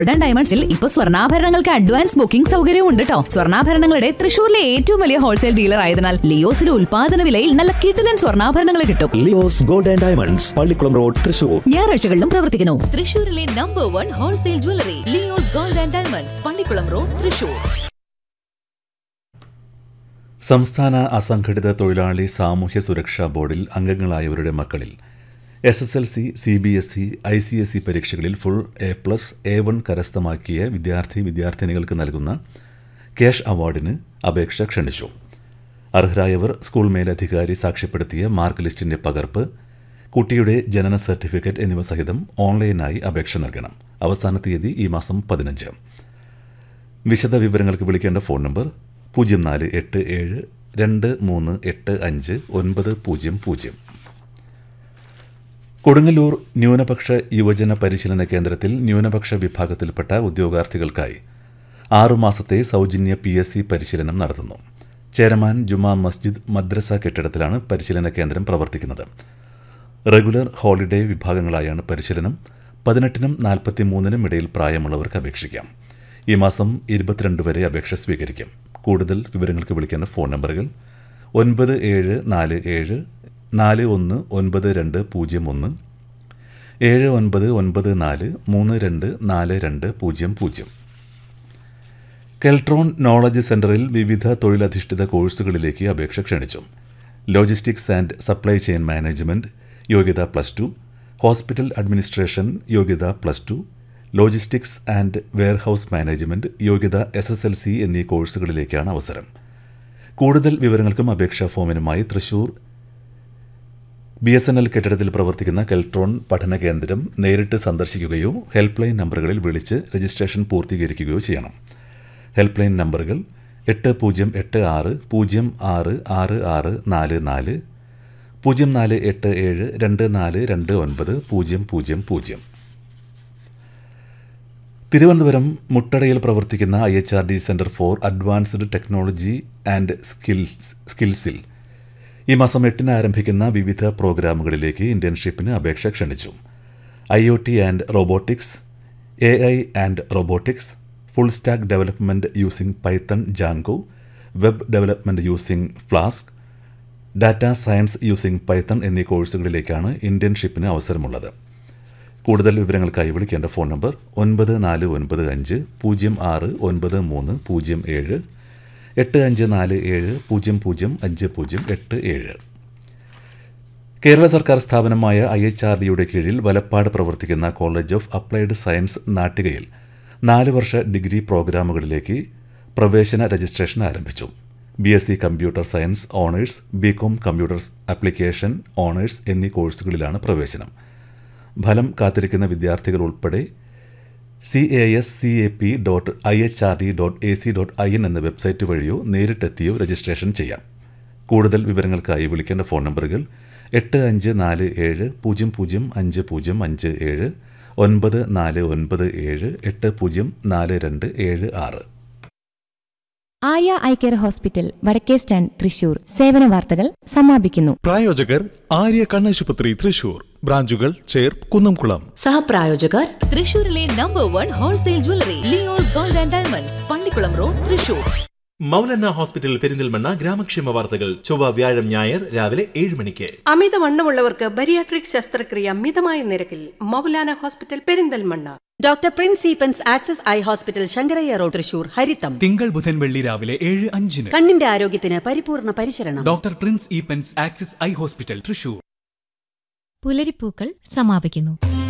golden ഡയമണ്ട്സിൽ ഇപ്പൊ സ്വർണ്ണാഭരണങ്ങൾക്ക് അഡ്വാൻസ് ബുക്കിംഗ് സൗകര്യവും ഉണ്ട് കേട്ടോ സ്വർണ്ണാഭരണങ്ങളുടെ തൃശൂരിലെ ഏറ്റവും വലിയ ഹോൾസെയിൽ ഡീലർ ആയതിനാൽ ലിയോസിലെ ഉൽപാദന വിലയിൽ നല്ല കിടിലൻ സ്വർണ്ണാഭരണങ്ങൾ കിട്ടും Leo's gold and diamonds Pallikulam road Thrissur ഞായറാഴ്ചകളിലും പ്രവർത്തിക്കുന്നു തൃശൂരിലെ number one wholesale jewellery Leo's gold and diamonds Pallikulam road Thrissur സംസ്ഥാന അസംഘടിത തൊഴിലാളി സാമൂഹ്യ സുരക്ഷാ ബോർഡിൽ അംഗങ്ങളായവരുടെ മക്കളിൽ S S L C C B S E I C S E പരീക്ഷകളിൽ full A plus A one കരസ്ഥമാക്കിയ വിദ്യാർത്ഥി വിദ്യാർത്ഥിനികൾക്ക് നൽകുന്ന ക്യാഷ് അവാർഡിന് അപേക്ഷ ക്ഷണിച്ചു അർഹരായവർ സ്കൂൾ മേലധികാരി സാക്ഷ്യപ്പെടുത്തിയ മാർക്ക് ലിസ്റ്റിന്റെ പകർപ്പ് കുട്ടിയുടെ ജനന സർട്ടിഫിക്കറ്റ് എന്നിവ സഹിതം ഓൺലൈനായി അപേക്ഷ നൽകണം അവസാന തീയതി ഈ മാസം പതിനഞ്ച് വിശദ വിവരങ്ങൾക്ക് വിളിക്കേണ്ട ഫോൺ നമ്പർ പൂജ്യം നാല് എട്ട് ഏഴ് രണ്ട് മൂന്ന് എട്ട് അഞ്ച് ഒൻപത് പൂജ്യം പൂജ്യം കൊടുങ്ങല്ലൂർ ന്യൂനപക്ഷ യുവജന പരിശീലന കേന്ദ്രത്തിൽ ന്യൂനപക്ഷ വിഭാഗത്തിൽപ്പെട്ട ഉദ്യോഗാർത്ഥികൾക്കായി ആറുമാസത്തെ സൗജന്യ പി എസ് സി പരിശീലനം നടത്തുന്നു ചേരമാൻ ജുമാ മസ്ജിദ് മദ്രസ കെട്ടിടത്തിലാണ് പരിശീലന കേന്ദ്രം പ്രവർത്തിക്കുന്നത് റെഗുലർ ഹോളിഡേ വിഭാഗങ്ങളായാണ് പരിശീലനം പതിനെട്ടിനും നാൽപ്പത്തിമൂന്നിനും ഇടയിൽ പ്രായമുള്ളവർക്ക് അപേക്ഷിക്കാം ഈ മാസം ഇരുപത്തിരണ്ട് വരെ അപേക്ഷ സ്വീകരിക്കും കൂടുതൽ വിവരങ്ങൾക്ക് വിളിക്കേണ്ട ഫോൺ നമ്പറുകൾ ഒൻപത് ഏഴ് നാല് ഏഴ് നാല് ഒന്ന് ഒൻപത് രണ്ട് പൂജ്യം ഒന്ന് ഏഴ് ഒൻപത് ഒൻപത് നാല് മൂന്ന് രണ്ട് നാല് രണ്ട് പൂജ്യം പൂജ്യം കെൽട്രോൺ നോളജ് സെന്ററിൽ വിവിധ തൊഴിലധിഷ്ഠിത കോഴ്സുകളിലേക്ക് അപേക്ഷ ക്ഷണിച്ചു logistics and supply chain management യോഗ്യത പ്ലസ് ടു ഹോസ്പിറ്റൽ അഡ്മിനിസ്ട്രേഷൻ യോഗ്യത plus two logistics and warehouse management യോഗ്യത എസ് എസ് എൽ സി എന്നീ കോഴ്സുകളിലേക്കാണ് അവസരം കൂടുതൽ വിവരങ്ങൾക്കും അപേക്ഷാ ഫോമിനുമായി Thrissur B S N L കെട്ടിടത്തിൽ പ്രവർത്തിക്കുന്ന കെൽട്രോൺ പഠന കേന്ദ്രം നേരിട്ട് സന്ദർശിക്കുകയോ ഹെൽപ്പ് ലൈൻ നമ്പറുകളിൽ വിളിച്ച് രജിസ്ട്രേഷൻ പൂർത്തീകരിക്കുകയോ ചെയ്യണം ഹെൽപ്പ് ലൈൻ നമ്പറുകൾ എട്ട് പൂജ്യം എട്ട് ആറ് പൂജ്യം ആറ് ആറ് ആറ് നാല് നാല് പൂജ്യം നാല് എട്ട് ഏഴ് രണ്ട് നാല് രണ്ട് ഒൻപത് പൂജ്യം പൂജ്യം പൂജ്യം തിരുവനന്തപുരം മുട്ടടയിൽ പ്രവർത്തിക്കുന്ന I H R D centre for advanced technology and skills സ്കിൽസിൽ ഈ മാസം എട്ടിന് ആരംഭിക്കുന്ന വിവിധ പ്രോഗ്രാമുകളിലേക്ക് ഇന്റേൺഷിപ്പിന് അപേക്ഷ ക്ഷണിച്ചു I O T and robotics A I and robotics full stack development using Python Django web development using Flask data science using Python എന്നീ കോഴ്സുകളിലേക്കാണ് ഇന്റേൺഷിപ്പിന് അവസരമുള്ളത് കൂടുതൽ വിവരങ്ങൾക്കായി വിളിക്കേണ്ട ഫോൺ നമ്പർ ഒൻപത് നാല് ഒൻപത് അഞ്ച് പൂജ്യം ആറ് ഒൻപത് മൂന്ന് പൂജ്യം ഏഴ് എട്ട് അഞ്ച് നാല് ഏഴ് പൂജ്യം പൂജ്യം അഞ്ച് പൂജ്യം എട്ട് ഏഴ് കേരള സർക്കാർ സ്ഥാപനമായ ഐ എച്ച് ആർ ഡിയുടെ കീഴിൽ വലപ്പാട് പ്രവർത്തിക്കുന്ന കോളേജ് ഓഫ് അപ്ലൈഡ് സയൻസ് നാട്ടികയിൽ നാല് വർഷ ഡിഗ്രി പ്രോഗ്രാമുകളിലേക്ക് പ്രവേശന രജിസ്ട്രേഷൻ ആരംഭിച്ചു B S C computer science honours B com computer application honours എന്നീ കോഴ്സുകളിലാണ് പ്രവേശനം ഫലം കാത്തിരിക്കുന്ന വിദ്യാർത്ഥികൾ ഉൾപ്പെടെ C A S C A P dot I H R D dot A C dot I N എന്ന വെബ്സൈറ്റ് വഴിയോ നേരിട്ടെത്തിയോ രജിസ്ട്രേഷൻ ചെയ്യാം കൂടുതൽ വിവരങ്ങൾക്കായി വിളിക്കേണ്ട ഫോൺ നമ്പറുകൾ എട്ട് അഞ്ച് നാല് ഏഴ് പൂജ്യം പൂജ്യം അഞ്ച് പൂജ്യം അഞ്ച് ഏഴ് ഒൻപത് നാല് ഒൻപത് ഏഴ് എട്ട് പൂജ്യം നാല് രണ്ട് ഏഴ് ആറ് ആര്യ ഐ കെയർ ഹോസ്പിറ്റൽ വടക്കേ സ്റ്റാൻഡ് തൃശൂർ സേവന വാർത്തകൾ സമാപിക്കുന്നു പ്രായോജകർ ആര്യ കണ്ണാശുപത്രി തൃശൂർ ബ്രാഞ്ചുകൾ ചേർ കുന്നംകുളം സഹപ്രായോജകർ തൃശൂരിലെ number one wholesale jewellery Leo's gold and diamonds Pallikulam road Thrissur Moulana hospital Perinthalmanna ഗ്രാമക്ഷേമ വാർത്തകൾ ചൊവ്വ വ്യാഴം ഞായർ രാവിലെ ഏഴ് മണിക്ക് അമിതവണ്ണമുള്ളവർക്ക് ബരിയാട്രിക് ശസ്ത്രക്രിയ മിതമായ നിരക്കിൽ Moulana hospital Perinthalmanna doctor Prince Eapen's Axis eye hospital Sankaraiah road Thrissur ഹരിത്തം തിങ്കൾ ബുധൻ വെള്ളി രാവിലെ ഏഴ് അഞ്ചിന് കണ്ണിന്റെ ആരോഗ്യത്തിന് പരിപൂർണ പരിചരണം doctor Prince Eapen's Axis eye hospital Thrissur പുലരിപ്പൂക്കൾ സമാപിക്കുന്നു